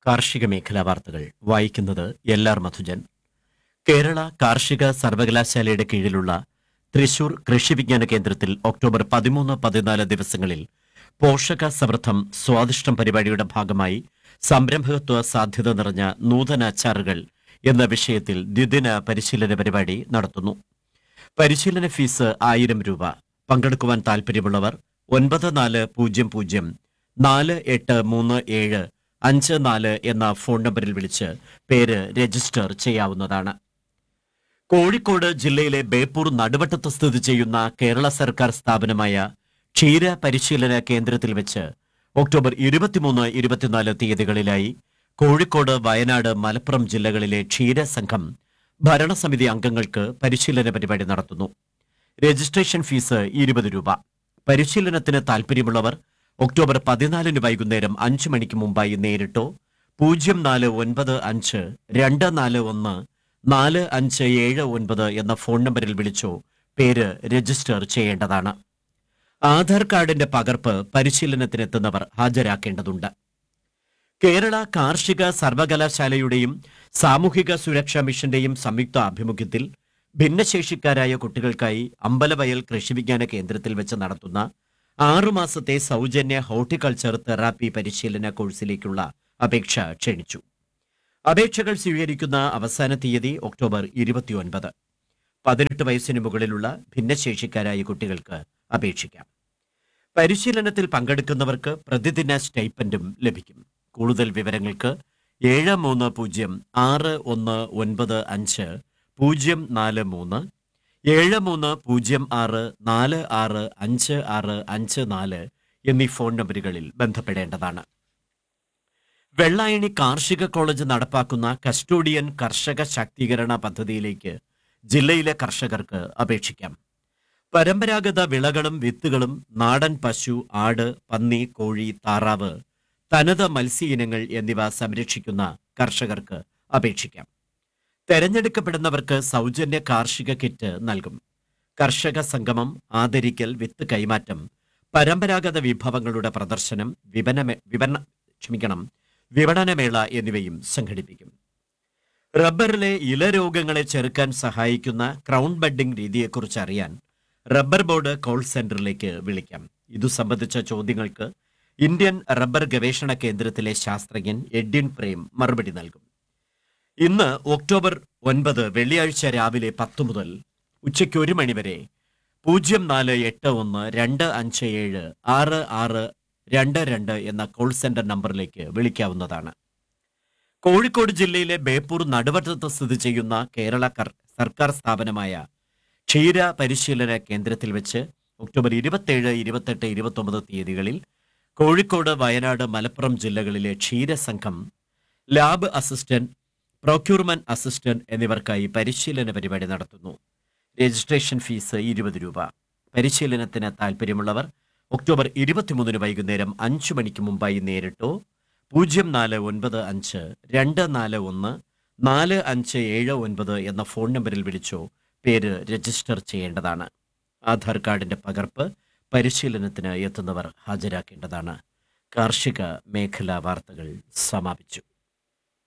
കാർഷിക മേഖലാ വാർത്തകൾ വായിക്കുന്നത് എൽ ആർ മധുജൻ കേരള കാർഷിക സർവകലാശാലയുടെ കീഴിലുള്ള തൃശൂർ കൃഷി വിജ്ഞാന കേന്ദ്രത്തിൽ ഒക്ടോബർ പതിമൂന്ന് പതിനാല് ദിവസങ്ങളിൽ പോഷക സമൃദ്ധം സ്വാദിഷ്ടം പരിപാടിയുടെ ഭാഗമായി സംരംഭകത്വ സാധ്യത നിറഞ്ഞ നൂതന അച്ചാറുകൾ എന്ന വിഷയത്തിൽ ദ്വിദിന പരിശീലന പരിപാടി നടത്തുന്നു പരിശീലന ഫീസ് ആയിരം രൂപ പങ്കെടുക്കുവാൻ താൽപ്പര്യമുള്ളവർ ഒൻപത് നാല് പൂജ്യം പൂജ്യം നാല് എട്ട് മൂന്ന് ഏഴ് അഞ്ച് നാല് എന്ന ഫോൺ നമ്പറിൽ വിളിച്ച് പേര് രജിസ്റ്റർ ചെയ്യാവുന്നതാണ് കോഴിക്കോട് ജില്ലയിലെ ബേപ്പൂർ നടുവട്ടത്ത് സ്ഥിതി ചെയ്യുന്ന കേരള സർക്കാർ സ്ഥാപനമായ ക്ഷീര പരിശീലന കേന്ദ്രത്തിൽ വെച്ച് ഒക്ടോബർ ഇരുപത്തിമൂന്ന് ഇരുപത്തിനാല് തീയതികളിലായി കോഴിക്കോട് വയനാട് മലപ്പുറം ജില്ലകളിലെ ക്ഷീരസംഘം ഭരണസമിതി അംഗങ്ങൾക്ക് പരിശീലന പരിപാടി നടത്തുന്നു രജിസ്ട്രേഷൻ ഫീസ് ഇരുപത് രൂപ പരിശീലനത്തിന് താൽപ്പര്യമുള്ളവർ ഒക്ടോബർ പതിനാലിന് വൈകുന്നേരം അഞ്ചു മണിക്ക് മുമ്പായി നേരിട്ടോ പൂജ്യം നാല് ഒൻപത് അഞ്ച് രണ്ട് നാല് ഒന്ന് നാല് അഞ്ച് ഏഴ് ഒൻപത് എന്ന ഫോൺ നമ്പറിൽ വിളിച്ചോ പേര് രജിസ്റ്റർ ചെയ്യേണ്ടതാണ് ആധാർ കാർഡിന്റെ പകർപ്പ് പരിശീലനത്തിനെത്തുന്നവർ ഹാജരാക്കേണ്ടതുണ്ട് കേരള കാർഷിക സർവകലാശാലയുടെയും സാമൂഹിക സുരക്ഷാ മിഷന്റെയും സംയുക്ത ആഭിമുഖ്യത്തിൽ ഭിന്നശേഷിക്കാരായ കുട്ടികൾക്കായി അമ്പലവയൽ കൃഷിവിജ്ഞാന കേന്ദ്രത്തിൽ വെച്ച് നടത്തുന്ന ആറുമാസത്തെ സൗജന്യ ഹോർട്ടിക്കൾച്ചർ തെറാപ്പി പരിശീലന കോഴ്സിലേക്കുള്ള അപേക്ഷ ക്ഷണിച്ചു അപേക്ഷകൾ സ്വീകരിക്കുന്ന അവസാന തീയതി ഒക്ടോബർ ഇരുപത്തിയൊൻപത് പതിനെട്ട് വയസ്സിന് മുകളിലുള്ള ഭിന്നശേഷിക്കാരായ കുട്ടികൾക്ക് അപേക്ഷിക്കാം പരിശീലനത്തിൽ പങ്കെടുക്കുന്നവർക്ക് പ്രതിദിന സ്റ്റൈപ്പൻഡും ലഭിക്കും കൂടുതൽ വിവരങ്ങൾക്ക് ഏഴ് മൂന്ന് പൂജ്യം ആറ് ഒന്ന് ഒൻപത് അഞ്ച് പൂജ്യം നാല് മൂന്ന് ഏഴ് മൂന്ന് പൂജ്യം ആറ് നാല് ആറ് അഞ്ച് ആറ് അഞ്ച് നാല് എന്നീ ഫോൺ നമ്പറുകളിൽ ബന്ധപ്പെടേണ്ടതാണ് വെള്ളായണി കാർഷിക കോളേജ് നടപ്പാക്കുന്ന കസ്റ്റോഡിയൻ കർഷക ശാക്തീകരണ പദ്ധതിയിലേക്ക് ജില്ലയിലെ കർഷകർക്ക് അപേക്ഷിക്കാം പരമ്പരാഗത വിളകളും വിത്തുകളും നാടൻ പശു ആട് പന്നി കോഴി താറാവ് തനത് മത്സ്യ ഇനങ്ങൾ എന്നിവ സംരക്ഷിക്കുന്ന കർഷകർക്ക് അപേക്ഷിക്കാം തെരഞ്ഞെടുക്കപ്പെടുന്നവർക്ക് സൗജന്യ കാർഷിക കിറ്റ് നൽകും കർഷക സംഗമം ആദരിക്കൽ വിത്ത് കൈമാറ്റം പരമ്പരാഗത വിഭവങ്ങളുടെ പ്രദർശനം വിപണന വിപണ ക്ഷമിക്കണം വിപണനമേള എന്നിവയും സംഘടിപ്പിക്കും റബ്ബറിലെ ഇലരോഗങ്ങളെ ചെറുക്കാൻ സഹായിക്കുന്ന ക്രൗൺ ബഡ്ഡിംഗ് രീതിയെക്കുറിച്ച് അറിയാൻ റബ്ബർ ബോർഡ് കോൾ സെന്ററിലേക്ക് വിളിക്കാം ഇതു സംബന്ധിച്ച ചോദ്യങ്ങൾക്ക് ഇന്ത്യൻ റബ്ബർ ഗവേഷണ കേന്ദ്രത്തിലെ ശാസ്ത്രജ്ഞൻ എഡ്വിൻ പ്രേം മറുപടി നൽകും ഇന്ന് ഒക്ടോബർ ഒൻപത് വെള്ളിയാഴ്ച രാവിലെ പത്ത് മുതൽ ഉച്ചയ്ക്ക് ഒരു മണിവരെ പൂജ്യം നാല് എട്ട് ഒന്ന് രണ്ട് അഞ്ച് ഏഴ് ആറ് ആറ് രണ്ട് രണ്ട് എന്ന കോൾ സെന്റർ നമ്പറിലേക്ക് വിളിക്കാവുന്നതാണ് കോഴിക്കോട് ജില്ലയിലെ ബേപ്പൂർ നടുവട്ടത്ത് സ്ഥിതി ചെയ്യുന്ന കേരള കർ- സർക്കാർ സ്ഥാപനമായ ക്ഷീര പരിശീലന കേന്ദ്രത്തിൽ വെച്ച് ഒക്ടോബർ ഇരുപത്തേഴ് ഇരുപത്തെട്ട് ഇരുപത്തൊമ്പത് തീയതികളിൽ കോഴിക്കോട് വയനാട് മലപ്പുറം ജില്ലകളിലെ ക്ഷീരസംഘം ലാബ് അസിസ്റ്റന്റ് പ്രൊക്യൂർമെന്റ് അസിസ്റ്റന്റ് എന്നിവർക്കായി പരിശീലന പരിപാടി നടത്തുന്നു രജിസ്ട്രേഷൻ ഫീസ് ഇരുപത് രൂപ പരിശീലനത്തിന് താൽപ്പര്യമുള്ളവർ ഒക്ടോബർ ഇരുപത്തിമൂന്നിന് വൈകുന്നേരം അഞ്ചു മണിക്ക് മുമ്പായി നേരിട്ടോ പൂജ്യം നാല് ഒൻപത് അഞ്ച് രണ്ട് നാല് ഒന്ന് നാല് അഞ്ച് ഏഴ് ഒൻപത് എന്ന ഫോൺ നമ്പറിൽ വിളിച്ചോ പേര് രജിസ്റ്റർ ചെയ്യേണ്ടതാണ് ആധാർ കാർഡിന്റെ പകർപ്പ് പരിശീലനത്തിന് എത്തുന്നവർ ഹാജരാക്കേണ്ടതാണ് കാർഷിക മേഖലാ വാർത്തകൾ സമാപിച്ചു